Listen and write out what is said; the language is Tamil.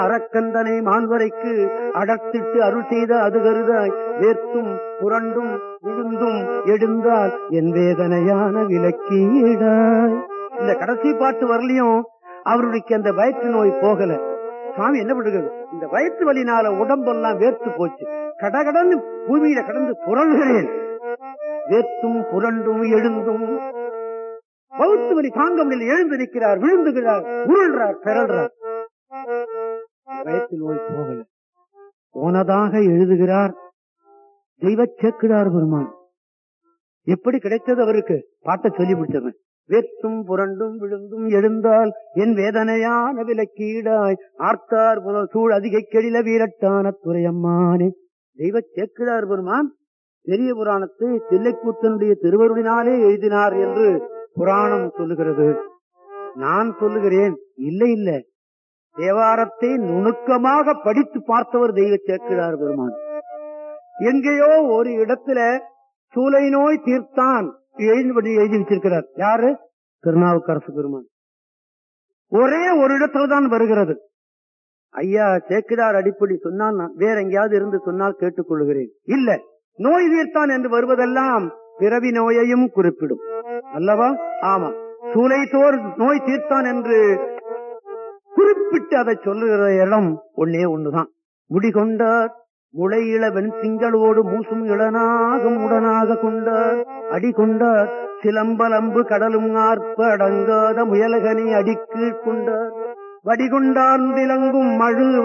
அறக்கந்தனை மான்வரைக்கு அடர்த்திட்டு அருள் செய்த அது கருதாய் வேர்த்தும் புரண்டும் விழுந்தும் எழுந்தால் என் வேதனையான விலக்கீடாய் இந்த கடைசி பாட்டு வரலையும் அவருக்கு அந்த வயிற்று நோய் போகல சுவாமி என்ன பண்ணுகிறது இந்த வயிற்று வலினால உடம்பெல்லாம் வேர்த்து போச்சு கடகடன்னு பூமியில கடந்து புரள்கிறேன் வேர்த்தும் புரண்டும் எழுந்தும் வகுத்து வலி தாங்க முடியல எழுந்து நிற்கிறார் விழுந்துகிறார் உருள்றார் பிறல்றார் வயிற்று நோய் போகல போனதாக எழுதுகிறார் தெய்வ சேக்கிடார் பெருமான் எப்படி கிடைத்தது அவருக்கு பாட்டை சொல்லி முடிச்சவன் வேத்தும் புரண்டும் விழுந்தும் எழுந்தால் என் வேதனையான விலக்கீடாய் ஆர்த்தார் புனல் சூழ் அதிக கெடில வீரட்டான துறையம்மானே தெய்வ சேக்கிடார் பெருமான் பெரிய புராணத்தை தில்லைக்கூத்தனுடைய திருவருளினாலே எழுதினார் என்று புராணம் சொல்லுகிறது நான் சொல்லுகிறேன் இல்லை இல்லை தேவாரத்தை நுணுக்கமாக படித்து பார்த்தவர் தெய்வ சேக்கிழார் பெருமான் எங்கேயோ ஒரு இடத்துல சூலை நோய் தீர்த்தான் எழுதி எழுதி வச்சிருக்கிறார் யாரு திருநாவுக்கரசு பெருமான் ஒரே ஒரு இடத்துல தான் வருகிறது ஐயா சேக்கிடார் அடிப்படை சொன்னால் நான் வேற எங்கேயாவது இருந்து சொன்னால் கேட்டுக்கொள்கிறேன் இல்ல நோய் தீர்த்தான் என்று வருவதெல்லாம் பிறவி நோயையும் குறிப்பிடும் அல்லவா ஆமா சூலை தோர் நோய் தீர்த்தான் என்று குறிப்பிட்டு அதை சொல்லுகிற இடம் ஒன்னே ஒண்ணுதான் முடிகொண்டார் முளை இளவன் திங்களோடு மூசும் இளனாகும் உடனாக கொண்டார் அடி கொண்டார் சிலம்பலம்பு கடலும் ஆர்ப்ப அடங்காத முயலகனை அடிக்கீழ் கொண்டார் வடிகொண்டார்ந்திலங்கும் மழு